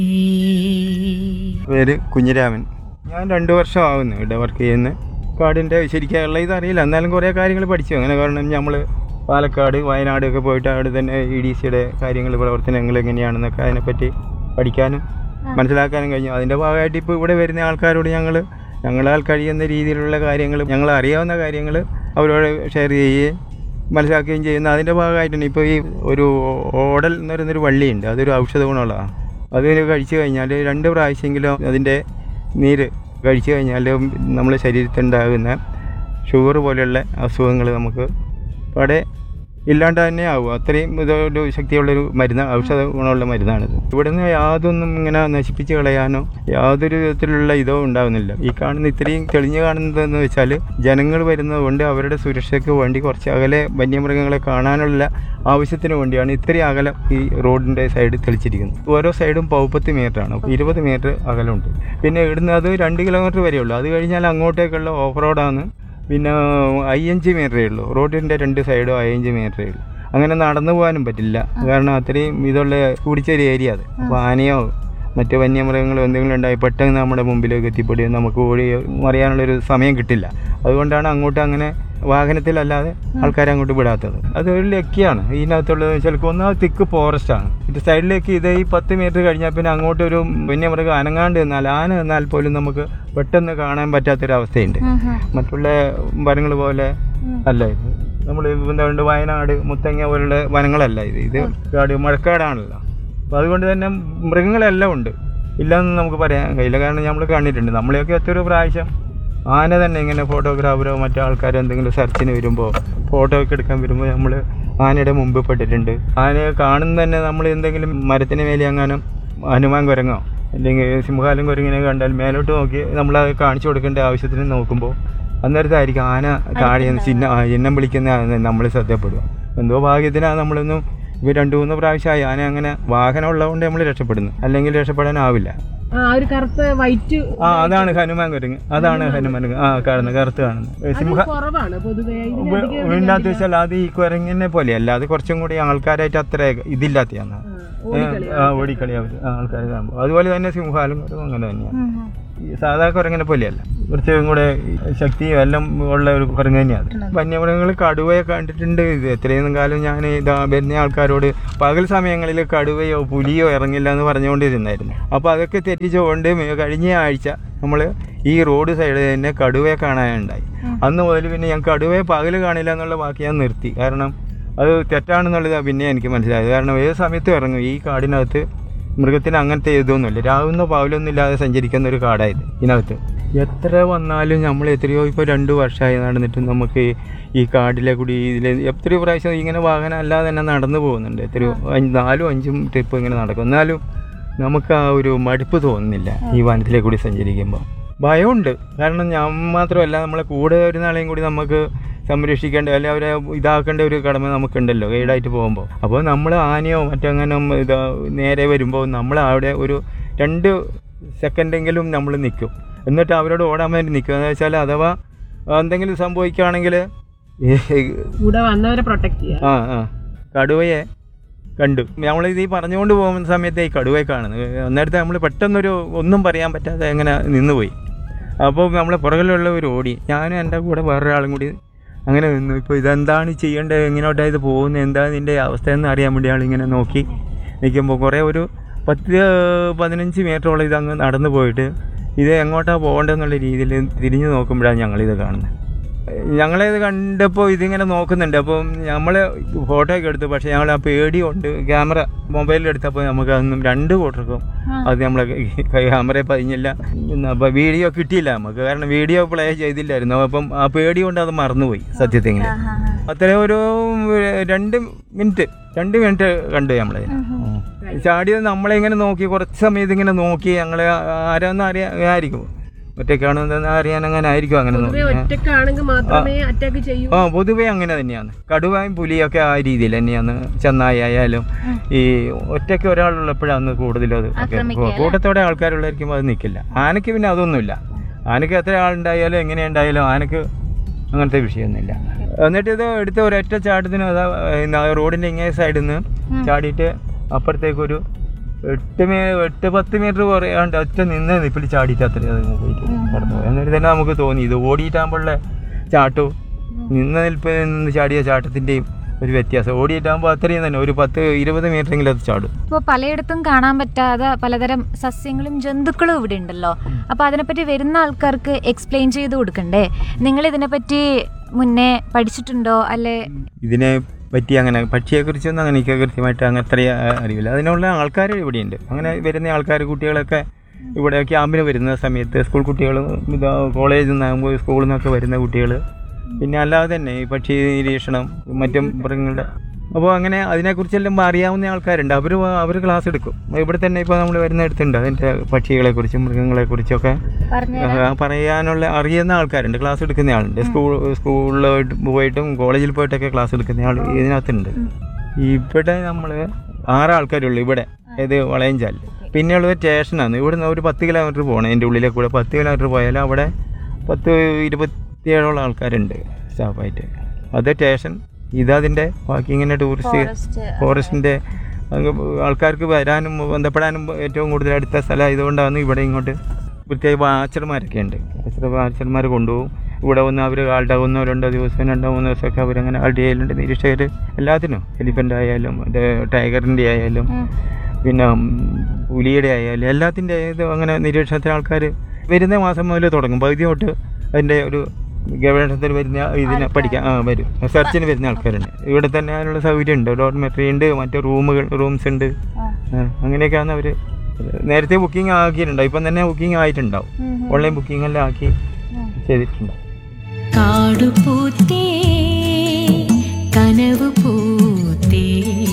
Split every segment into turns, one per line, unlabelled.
പേര് കുഞ്ഞിരാമൻ ഞാൻ രണ്ട് വർഷം ആവുന്നു ഇവിടെ വർക്ക് ചെയ്യുന്ന കാടിൻ്റെ ശരിക്കുള്ള ഇതറിയില്ല എന്നാലും കുറേ കാര്യങ്ങൾ പഠിച്ചു അങ്ങനെ കാരണം നമ്മൾ പാലക്കാട് വയനാട് ഒക്കെ പോയിട്ട് അവിടെ തന്നെ ഇ ഡി സിയുടെ കാര്യങ്ങൾ പ്രവർത്തനങ്ങൾ എങ്ങനെയാണെന്നൊക്കെ അതിനെപ്പറ്റി പഠിക്കാനും മനസ്സിലാക്കാനും കഴിഞ്ഞു അതിൻ്റെ ഭാഗമായിട്ട് ഇപ്പോൾ ഇവിടെ വരുന്ന ആൾക്കാരോട് ഞങ്ങൾ ഞങ്ങളാൽ കഴിയുന്ന രീതിയിലുള്ള കാര്യങ്ങൾ ഞങ്ങൾ അറിയാവുന്ന കാര്യങ്ങൾ അവരോട് ഷെയർ ചെയ്യുകയും മനസ്സിലാക്കുകയും ചെയ്യുന്ന അതിൻ്റെ ഭാഗമായിട്ടാണ് ഇപ്പോൾ ഈ ഒരു ഓടൽ എന്ന് പറയുന്നൊരു വള്ളിയുണ്ട് അതൊരു ഔഷധ ഗുണമുള്ളതാണ് അതിന് കഴിച്ചു കഴിഞ്ഞാൽ രണ്ട് പ്രാവശ്യമെങ്കിലും അതിൻ്റെ നീര് കഴിച്ചു കഴിഞ്ഞാൽ നമ്മുടെ ശരീരത്തിലുണ്ടാകുന്ന ഷുഗർ പോലെയുള്ള അസുഖങ്ങൾ നമുക്ക് അവിടെ ഇല്ലാണ്ട് തന്നെ ആവും അത്രയും ഇതൊരു ശക്തിയുള്ളൊരു മരുന്ന് ഔഷധ ഗുണമുള്ള മരുന്നാണിത് ഇവിടുന്ന് യാതൊന്നും ഇങ്ങനെ നശിപ്പിച്ച് കളയാനോ യാതൊരു വിധത്തിലുള്ള ഇതോ ഉണ്ടാകുന്നില്ല ഈ കാണുന്ന ഇത്രയും തെളിഞ്ഞു കാണുന്നതെന്ന് വെച്ചാൽ ജനങ്ങൾ വരുന്നത് കൊണ്ട് അവരുടെ സുരക്ഷയ്ക്ക് വേണ്ടി കുറച്ച് അകലെ വന്യമൃഗങ്ങളെ കാണാനുള്ള ആവശ്യത്തിന് വേണ്ടിയാണ് ഇത്രയും അകലം ഈ റോഡിൻ്റെ സൈഡ് തെളിച്ചിരിക്കുന്നത് ഓരോ സൈഡും പൗപ്പത്തി മീറ്ററാണ് ഇരുപത് മീറ്റർ അകലമുണ്ട് പിന്നെ ഇവിടുന്ന് അത് രണ്ട് കിലോമീറ്റർ വരെയുള്ളൂ അത് കഴിഞ്ഞാൽ അങ്ങോട്ടേക്കുള്ള ഓഫ് റോഡാണ് പിന്നെ അയ്യഞ്ച് മീറ്ററേ ഉള്ളൂ റോഡിൻ്റെ രണ്ട് സൈഡും അയ്യഞ്ച് മീറ്ററേ ഉള്ളൂ അങ്ങനെ നടന്നു പോകാനും പറ്റില്ല കാരണം അത്രയും ഇതുള്ള കൂടിച്ചൊരു ഏരിയ അത് അപ്പോൾ ആനയോ മറ്റ് വന്യമൃഗങ്ങളോ എന്തെങ്കിലും ഉണ്ടായി പെട്ടെന്ന് നമ്മുടെ മുമ്പിലേക്ക് എത്തിപ്പെടുകയും നമുക്ക് ഓടി മറിയാനുള്ളൊരു സമയം കിട്ടില്ല അതുകൊണ്ടാണ് അങ്ങോട്ട് അങ്ങനെ വാഹനത്തിലല്ലാതെ ആൾക്കാരെ അങ്ങോട്ട് വിടാത്തത് അത് ഒരു ലക്കിയാണ് ഇതിനകത്തുള്ളത് ചിലപ്പോൾ ഒന്നാമത് തിക്ക് ഫോറസ്റ്റാണ് ഇത് സൈഡിലേക്ക് ഇത് ഈ പത്ത് മീറ്റർ കഴിഞ്ഞാൽ പിന്നെ അങ്ങോട്ട് ഒരു വന്യമൃഗം അനങ്ങാണ്ട് നിന്നാൽ ആന നിന്നാൽ പോലും നമുക്ക് പെട്ടെന്ന് കാണാൻ പറ്റാത്തൊരവസ്ഥയുണ്ട് മറ്റുള്ള വനങ്ങൾ പോലെ അല്ല ഇത് നമ്മൾ എന്തുകൊണ്ട് വയനാട് മുത്തങ്ങ പോലുള്ള വനങ്ങളല്ല ഇത് ഇത് കാട് മഴക്കാടാണല്ലോ അപ്പോൾ അതുകൊണ്ട് തന്നെ മൃഗങ്ങളെല്ലാം ഉണ്ട് ഇല്ലെന്ന് നമുക്ക് പറയാൻ കഴിയില്ല കാരണം നമ്മൾ കണ്ടിട്ടുണ്ട് നമ്മളെയൊക്കെ എത്രയോ പ്രാവശ്യം ആന തന്നെ ഇങ്ങനെ ഫോട്ടോഗ്രാഫറോ മറ്റു ആൾക്കാരോ എന്തെങ്കിലും സെർച്ചിന് വരുമ്പോൾ ഫോട്ടോ ഒക്കെ എടുക്കാൻ വരുമ്പോൾ നമ്മൾ ആനയുടെ മുമ്പ് പെട്ടിട്ടുണ്ട് ആനയെ കാണുന്ന തന്നെ നമ്മൾ എന്തെങ്കിലും മരത്തിന് മേലെ എങ്ങാനും ഹനുമാൻ കുരങ്ങോ അല്ലെങ്കിൽ സിംഹാലം കുരങ്ങിനെ കണ്ടാൽ മേലോട്ട് നോക്കി നമ്മളത് കാണിച്ചു കൊടുക്കേണ്ട ആവശ്യത്തിന് നോക്കുമ്പോൾ അന്നേരത്തായിരിക്കും ആന താഴെ നിന്ന് ചിഹ്ന ആ, ചിഹ്നം വിളിക്കുന്ന നമ്മൾ ശ്രദ്ധപ്പെടുക എന്തോ ഭാഗ്യത്തിനാണ് നമ്മളൊന്നും ഇവർ രണ്ട് മൂന്ന് പ്രാവശ്യമായി ആന അങ്ങനെ വാഹനം ഉള്ളതുകൊണ്ട് നമ്മൾ രക്ഷപ്പെടുന്നു അല്ലെങ്കിൽ രക്ഷപ്പെടാനാവില്ല
ആ ഒരു കറുത്ത വൈറ്റ്
ആ അതാണ് ഹനുമാൻ കുരങ്ങ് അതാണ് ഹനുമാൻ കുരങ്ങ്. ആ കാണുന്നത് കറുത്ത് കാണുന്നത് സിംഹ
കുറവാണ് പൊതുവെ ഇതിന് അധികം
വീണ്ടാത്ത വെച്ചാൽ അത് ഈ കുരങ്ങിനെ പോലെയല്ല അത് കുറച്ചും കൂടി ആൾക്കാരായിട്ട് അത്ര ഇതില്ലാത്തതാണ് ആ ഓടിക്കളി അവർ ആൾക്കാർ കാണുമ്പോൾ അതുപോലെ തന്നെ സിംഹാലും കുരങ്ങും അങ്ങനെ തന്നെയാണ് ഈ സാധാ കുരങ്ങനെ പോലെയല്ല കുറച്ചും കൂടെ ശക്തിയും എല്ലാം ഉള്ള ഒരു കുരങ്ങ് തന്നെയാണ് വന്യമൃഗങ്ങൾ കടുവയെ കണ്ടിട്ടുണ്ട് ഇത് എത്രയും കാലം ഞാൻ ഇതാ വരുന്ന ആൾക്കാരോട് പകൽ സമയങ്ങളിൽ കടുവയോ പുലിയോ ഇറങ്ങില്ല എന്ന് പറഞ്ഞുകൊണ്ടിരുന്നായിരുന്നു അപ്പോൾ അതൊക്കെ തെറ്റിച്ചുകൊണ്ട് മേ- കഴിഞ്ഞ ആഴ്ച നമ്മൾ ഈ റോഡ് സൈഡിൽ തന്നെ കടുവയെ കാണാനുണ്ടായി അന്ന് മുതൽ പിന്നെ ഞാൻ കടുവയെ പകൽ കാണില്ല എന്നുള്ള വാക്ക് ഞാൻ നിർത്തി കാരണം അത് തെറ്റാണെന്നുള്ളത് പിന്നെ എനിക്ക് മനസ്സിലായത് കാരണം ഏത് സമയത്തും ഇറങ്ങും ഈ കാടിനകത്ത് മൃഗത്തിന് അങ്ങനത്തെ ഇതൊന്നുമില്ല രാവുന്ന പകലൊന്നും ഇല്ലാതെ സഞ്ചരിക്കുന്ന ഒരു കാടായത് ഇതിനകത്ത് എത്ര വന്നാലും നമ്മൾ എത്രയോ ഇപ്പോൾ രണ്ട് വർഷമായി നടന്നിട്ടും നമുക്ക് ഈ- ഈ കാടിലെ കൂടി ഇതിൽ എത്രയോ പ്രാവശ്യം ഇങ്ങനെ വാഹനം അല്ലാതെ തന്നെ നടന്നു പോകുന്നുണ്ട് എത്രയോ അഞ്ച് നാലും അഞ്ചും ട്രിപ്പ് ഇങ്ങനെ നടക്കും എന്നാലും നമുക്ക് ആ ഒരു മടുപ്പ് തോന്നുന്നില്ല ഈ വനത്തിലെ കൂടി സഞ്ചരിക്കുമ്പോൾ ഭയമുണ്ട് കാരണം ഞാൻ മാത്രമല്ല നമ്മളെ കൂടെ വരുന്ന ആളെയും കൂടി നമുക്ക് സംരക്ഷിക്കേണ്ട അല്ലെ അവരെ ഇതാക്കേണ്ട ഒരു കടമ നമുക്കുണ്ടല്ലോ ഗൈഡായിട്ട് പോകുമ്പോൾ അപ്പോൾ നമ്മൾ ആനയോ മറ്റങ്ങനെ ഇതാ നേരെ വരുമ്പോൾ നമ്മൾ അവിടെ ഒരു രണ്ട് സെക്കൻഡെങ്കിലും നമ്മൾ നിൽക്കും എന്നിട്ട് അവരോട് ഓടാൻ വേണ്ടി നിൽക്കും എന്ന് വെച്ചാൽ അഥവാ എന്തെങ്കിലും സംഭവിക്കുകയാണെങ്കിൽ
കൂടെ വന്നവരെ പ്രൊട്ടക്ട് ചെയ്യാം
ആ ആ കടുവയെ കണ്ടു നമ്മളിത് ഈ പറഞ്ഞുകൊണ്ട് പോകുന്ന സമയത്ത് ഈ കടുവയെ കാണുന്നത് അന്നേരത്തെ നമ്മൾ പെട്ടെന്നൊരു ഒന്നും പറയാൻ പറ്റാതെ അങ്ങനെ നിന്നുപോയി അപ്പോൾ നമ്മളെ പുറകിലുള്ള ഒരു ഓടി ഞാനും എൻ്റെ കൂടെ വേറൊരാളും കൂടി അങ്ങനെ നിന്നു ഇപ്പോൾ ഇതെന്താണ് ചെയ്യേണ്ടത് എങ്ങനെയോട്ടാണ് ഇത് പോകുന്നത് എന്താ ഇതിൻ്റെ അവസ്ഥയെന്ന് അറിയാൻ വേണ്ടി ആളിങ്ങനെ നോക്കി നിൽക്കുമ്പോൾ കുറേ ഒരു പത്ത് പതിനഞ്ച് മീറ്ററോളം ഇതങ്ങ് നടന്നു പോയിട്ട് ഇത് എങ്ങോട്ടാണ് പോകേണ്ടതെന്നുള്ള രീതിയിൽ തിരിഞ്ഞു നോക്കുമ്പോഴാണ് ഞങ്ങളിത് കാണുന്നത് ഞങ്ങളിത് കണ്ടപ്പോൾ ഇതിങ്ങനെ നോക്കുന്നുണ്ട് അപ്പം നമ്മൾ ഫോട്ടോ ഒക്കെ എടുത്തു പക്ഷേ ഞങ്ങൾ ആ പേടി കൊണ്ട് ക്യാമറ മൊബൈലിൽ എടുത്തപ്പോൾ നമുക്ക് അതൊന്നും രണ്ട് കൂട്ടർക്കും അത് നമ്മളെ ക്യാമറയിൽ പതിഞ്ഞില്ല അപ്പോൾ വീഡിയോ കിട്ടിയില്ല നമുക്ക് കാരണം വീഡിയോ പ്ലേ ചെയ്തില്ലായിരുന്നു അപ്പം ആ പേടി കൊണ്ട് അത് മറന്നുപോയി സത്യത്തിൽ അത്രയും ഒരു രണ്ട് മിനിറ്റ് രണ്ട് മിനിറ്റ് കണ്ടു നമ്മളെ ചാടിയത് നമ്മളെ ഇങ്ങനെ നോക്കി കുറച്ച് സമയത്ത് ഇങ്ങനെ നോക്കി ഞങ്ങളെ ആരാന്ന് അറിയാമായിരിക്കും ഒറ്റയ്ക്കാണെന്ന് അറിയാൻ അങ്ങനെ ആയിരിക്കും അങ്ങനെ
പൊതുവെ
നോക്കി
ഒറ്റക്കാണെങ്കിൽ മാത്രമേ അറ്റാക്ക് ചെയ്യൂ
ആ പൊതുവേ അങ്ങനെ തന്നെയാണ് കടുവയും പുലിയൊക്കെ ആ രീതിയിൽ തന്നെയാണ് ചെന്നായി ആയാലും ഈ ഒറ്റയ്ക്ക് ഒരാളുള്ളപ്പോഴാണ് കൂടുതലും അത് ഒക്കെ. കൂട്ടത്തോടെ ആൾക്കാരുള്ളായിരിക്കും അത് നിൽക്കില്ല ആനയ്ക്ക് പിന്നെ അതൊന്നുമില്ല ആനയ്ക്ക് എത്ര ആളുണ്ടായാലും എങ്ങനെ ഉണ്ടായാലും ആനയ്ക്ക് അങ്ങനത്തെ വിഷയമൊന്നുമില്ല എന്നിട്ട് ഇത് എടുത്ത ഒരൊറ്റ ചാട്ടത്തിന് അതാ റോഡിൻ്റെ ഇങ്ങേ സൈഡിൽ നിന്ന് ചാടിയിട്ട് അപ്പുറത്തേക്കൊരു എട്ട് മീ എട്ട് പത്ത് മീറ്റർ കുറയാണ്ട് ഒറ്റ നിന്ന് നിപ്പിൽ ചാടിയിട്ട് അത്ര അത് പോയിട്ട് കടന്നു പോയി എന്നിട്ട് തന്നെ നമുക്ക് തോന്നി ഇത് ഓടിയിട്ടാകുമ്പോഴുള്ള ചാട്ടവും നിന്ന് നിൽപ്പിൽ നിന്ന് ചാടിയ ചാട്ടത്തിൻ്റെയും ഒരു വ്യത്യാസം ഓടിയിട്ടാകുമ്പോൾ അത്രയും തന്നെ ഒരു പത്ത് ഇരുപത് മീറ്ററെങ്കിലും അത് ചാടും
ഇപ്പോൾ പലയിടത്തും കാണാൻ പറ്റാത്ത പലതരം സസ്യങ്ങളും ജന്തുക്കളും ഇവിടെ ഉണ്ടല്ലോ അപ്പോൾ അതിനെപ്പറ്റി വരുന്ന ആൾക്കാർക്ക് എക്സ്പ്ലെയിൻ ചെയ്ത് കൊടുക്കണ്ടേ നിങ്ങൾ ഇതിനെപ്പറ്റി മുന്നേ പഠിച്ചിട്ടുണ്ടോ അല്ലെ
ഇതിനെ പറ്റി അങ്ങനെ പക്ഷിയെക്കുറിച്ചൊന്നും അങ്ങനെ എനിക്ക് കൃത്യമായിട്ട് അങ്ങനെ അത്ര അറിയില്ല അതിനുള്ള ആൾക്കാർ ഇവിടെയുണ്ട് അങ്ങനെ വരുന്ന ആൾക്കാർ കുട്ടികളൊക്കെ ഇവിടെ ക്യാമ്പിന് വരുന്ന സമയത്ത് സ്കൂൾ കുട്ടികൾ ഇതാ കോളേജിൽ നിന്നാകുമ്പോൾ സ്കൂളിൽ നിന്നൊക്കെ വരുന്ന കുട്ടികൾ പിന്നെ അല്ലാതെ തന്നെ ഈ പക്ഷി നിരീക്ഷണം മറ്റും മൃഗങ്ങളുടെ അപ്പോൾ അങ്ങനെ അതിനെക്കുറിച്ചെല്ലാം അറിയാവുന്ന ആൾക്കാരുണ്ട് അവർ അവർ ക്ലാസ് എടുക്കും ഇവിടെ തന്നെ ഇപ്പോൾ നമ്മൾ വരുന്നിടത്തുണ്ട് അതിൻ്റെ പക്ഷികളെക്കുറിച്ചും മൃഗങ്ങളെക്കുറിച്ചൊക്കെ ആ, പറയാനുള്ള അറിയുന്ന ആൾക്കാരുണ്ട് ക്ലാസ് എടുക്കുന്ന ആളുണ്ട് സ്കൂൾ സ്കൂളിൽ പോയിട്ടും കോളേജിൽ പോയിട്ടൊക്കെ ക്ലാസ് എടുക്കുന്ന ആൾ ഇതിനകത്തുണ്ട് ഇവിടെ നമ്മൾ ആറ് ആൾക്കാരുള്ളൂ ഇവിടെ ഏത് വളയഞ്ചാൽ പിന്നെയുള്ളത് സ്റ്റേഷനാണ് ഇവിടുന്ന് ഒരു പത്ത് കിലോമീറ്റർ പോകണം എൻ്റെ ഉള്ളിലെ കൂടെ പത്ത് കിലോമീറ്റർ പോയാൽ അവിടെ പത്ത് ഇരുപത്തിയേഴോളം ആൾക്കാരുണ്ട് സ്റ്റാഫായിട്ട് അത് സ്റ്റേഷൻ ഇതതിൻ്റെ ബാക്കി ഇങ്ങനെ ടൂറിസ്റ്റ് ഫോറസ്റ്റിൻ്റെ ആൾക്കാർക്ക് വരാനും ബന്ധപ്പെടാനും ഏറ്റവും കൂടുതൽ അടുത്ത സ്ഥലം ആയതുകൊണ്ടാണ് ഇവിടെ ഇങ്ങോട്ട് പ്രത്യേക വാച്ചർമാരൊക്കെ ഉണ്ട് വാച്ചർമാർ കൊണ്ടുപോകും ഇവിടെ വന്ന് അവർ ആളുടെ ഒന്നോ രണ്ടോ ദിവസം രണ്ടോ മൂന്നോ ദിവസമൊക്കെ അവരങ്ങനെ ആൾട്ട് ചെയ്യലുണ്ട് നിരീക്ഷകർ എല്ലാത്തിനും എലിഫൻ്റ് ആയാലും മറ്റേ ടൈഗറിൻ്റെ ആയാലും പിന്നെ ഉം, പുലിയുടെ ആയാലും എല്ലാത്തിൻ്റെ ഇത് അങ്ങനെ നിരീക്ഷണത്തിന് ആൾക്കാർ വരുന്ന മാസം മുതൽ തുടങ്ങും പകുതി തൊട്ട് അതിൻ്റെ ഒരു ഗവേഷണത്തിന് വരുന്ന ഇതിനെ പഠിക്കാൻ ആ വരും സെർച്ചിന് വരുന്ന ആൾക്കാരുണ്ട് ഇവിടെ തന്നെ അതിനുള്ള സൗകര്യം ഉണ്ട് ഡോർമെട്രി ഉണ്ട് മറ്റു റൂമുകൾ റൂംസ് ഉണ്ട് ആ, അങ്ങനെയൊക്കെയാണ് അവർ നേരത്തെ ബുക്കിംഗ് ആക്കിയിട്ടുണ്ട് ഇപ്പം തന്നെ ബുക്കിംഗ് ആയിട്ടുണ്ടാവും ഓൺലൈൻ ബുക്കിംഗ് എല്ലാം ആക്കി ചെയ്തിട്ടുണ്ടാവും
കാടുപൂത്തേ കനവ് പൂത്തേ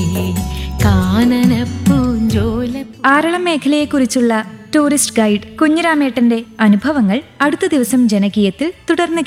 കാനനപ്പൂഞ്ചോല
ആറളം മേഖലയെക്കുറിച്ചുള്ള ടൂറിസ്റ്റ് ഗൈഡ് കുഞ്ഞിരാമേട്ടന്റെ അനുഭവങ്ങൾ അടുത്ത ദിവസം ജനകീയത്തിൽ തുടർന്ന്